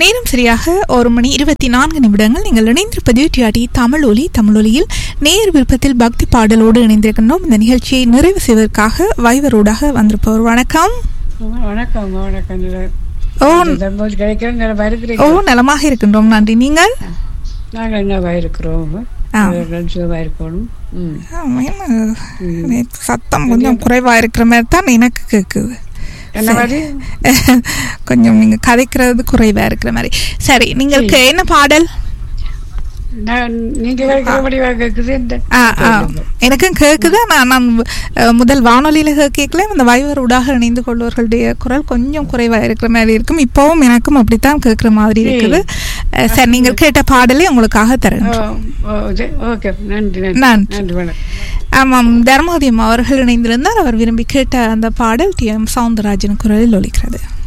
நேரம் சரியாக ஒரு மணி இருபத்தி நான்கு நிமிடங்கள் நீங்கள் இணைந்திருப்பது டிஆடி தமிழ் ஒலி தமிழொலியில் நேர் விருப்பத்தில் பக்தி பாடலோடு இணைந்திருக்கின்றோம் இந்த நிகழ்ச்சியை நிறைவு செய்வதற்காக வைவரோடாக வந்திருப்பவர் வணக்கம் வணக்கம் வணக்கம் ஓ தம்போது கிடைக்கிற நிலமா ஓ இருக்கிறீங்க நலமாக இருக்கின்றோம் நன்றி நீங்கள் நாங்கள் என்னவா இருக்கிறோம் ஆ. சுகமாக இருக்கணும் ம் ஆமா, என்ன, எனக்கு சத்தம் கொஞ்சம் குறைவா இருக்கிற மாதிரி தான் எனக்கு கேக்குது என்ன மாதிரி கொஞ்சம் நீங்க கதைக்கிறது குறைவா இருக்கிற மாதிரி சரி നിങ്ങൾക്ക് என்ன பாடல் நான் நீங்க கேட்கிறபடி கேட்குது இந்த ஆ ஆ எனக்கும் கேட்குது நான் நான் அஹ், முதல் வானொலியில் கேட்கல இந்த வைவர் ஊடாக இணைந்து கொள்வர்களுடைய குரல் கொஞ்சம் குறைவாக இருக்கிற மாதிரி இருக்கும் இப்போவும் எனக்கும் அப்படித்தான் கேட்குற மாதிரி இருக்குது அஹ், சரி நீங்கள் கேட்ட பாடலே உங்களுக்காக தரேன் ஓ, ஓ, இது- ஓகே நன்றி நன்றி நன்றி. நன்றி வணக்கம் ஆமாம் தர்மோதயம் அவர்கள் இணைந்திருந்தார் அவர் விரும்பி கேட்ட அந்த பாடல் டி எம் சவுந்தரராஜன் குரலில் ஒலிக்கிறது